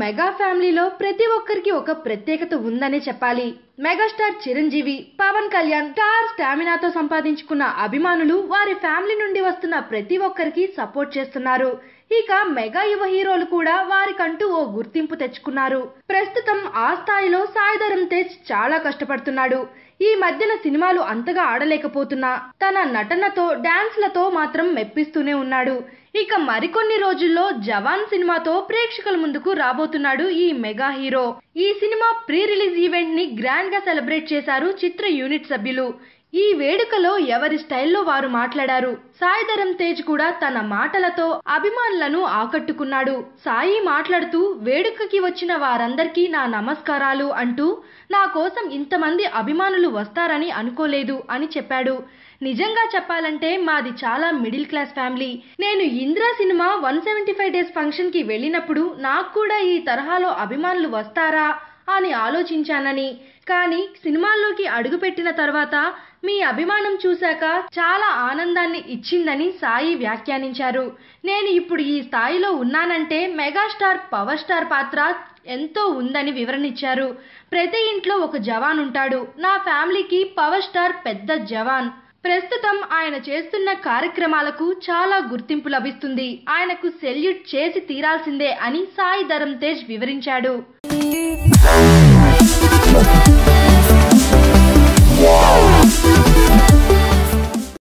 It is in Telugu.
మెగా ఫ్యామిలీలో ప్రతి ఒక్కరికి ఒక ప్రత్యేకత ఉందనే చెప్పాలి మెగాస్టార్ చిరంజీవి పవన్ కళ్యాణ్ స్టార్ స్టామినాతో సంపాదించుకున్న అభిమానులు వారి ఫ్యామిలీ నుండి వస్తున్న ప్రతి ఒక్కరికి సపోర్ట్ చేస్తున్నారు ఇక మెగా యువ హీరోలు కూడా వారికంటూ ఓ గుర్తింపు తెచ్చుకున్నారు ప్రస్తుతం ఆ స్థాయిలో సాయిధరం తేజ్ చాలా కష్టపడుతున్నాడు ఈ మధ్యన సినిమాలు అంతగా ఆడలేకపోతున్నా తన నటనతో డాన్స్లతో మాత్రం మెప్పిస్తూనే ఉన్నాడు ఇక మరికొన్ని రోజుల్లో జవాన్ సినిమాతో ప్రేక్షకుల ముందుకు రాబోతున్నాడు ఈ మెగా హీరో ఈ సినిమా ప్రీ రిలీజ్ ఈవెంట్ ని గ్రాండ్ గా సెలబ్రేట్ చేశారు చిత్ర యూనిట్ సభ్యులు ఈ వేడుకలో ఎవరి స్టైల్లో వారు మాట్లాడారు సాయిధరం తేజ్ కూడా తన మాటలతో అభిమానులను ఆకట్టుకున్నాడు సాయి మాట్లాడుతూ వేడుకకి వచ్చిన వారందరికీ నా నమస్కారాలు అంటూ నా కోసం ఇంతమంది అభిమానులు వస్తారని అనుకోలేదు అని చెప్పాడు నిజంగా చెప్పాలంటే మాది చాలా మిడిల్ క్లాస్ ఫ్యామిలీ నేను Indra cinema one seventy five days function కి వెళ్ళినప్పుడు నాకు కూడా ఈ తరహాలో అభిమానులు వస్తారా అని ఆలోచించానని కానీ సినిమాల్లోకి అడుగుపెట్టిన తర్వాత మీ అభిమానం చూశాక చాలా ఆనందాన్ని ఇచ్చిందని సాయి వ్యాఖ్యానించారు నేను ఇప్పుడు ఈ స్థాయిలో ఉన్నానంటే మెగాస్టార్ పవర్ స్టార్ పాత్ర ఎంతో ఉందని వివరణిచ్చారు ప్రతి ఇంట్లో ఒక జవాన్ ఉంటాడు నా ఫ్యామిలీకి పవర్ స్టార్ పెద్ద జవాన్ ప్రస్తుతం ఆయన చేస్తున్న కార్యక్రమాలకు చాలా గుర్తింపు లభిస్తుంది ఆయనకు సెల్యూట్ చేసి తీరాల్సిందే అని సాయి ధరం తేజ్ వివరించాడు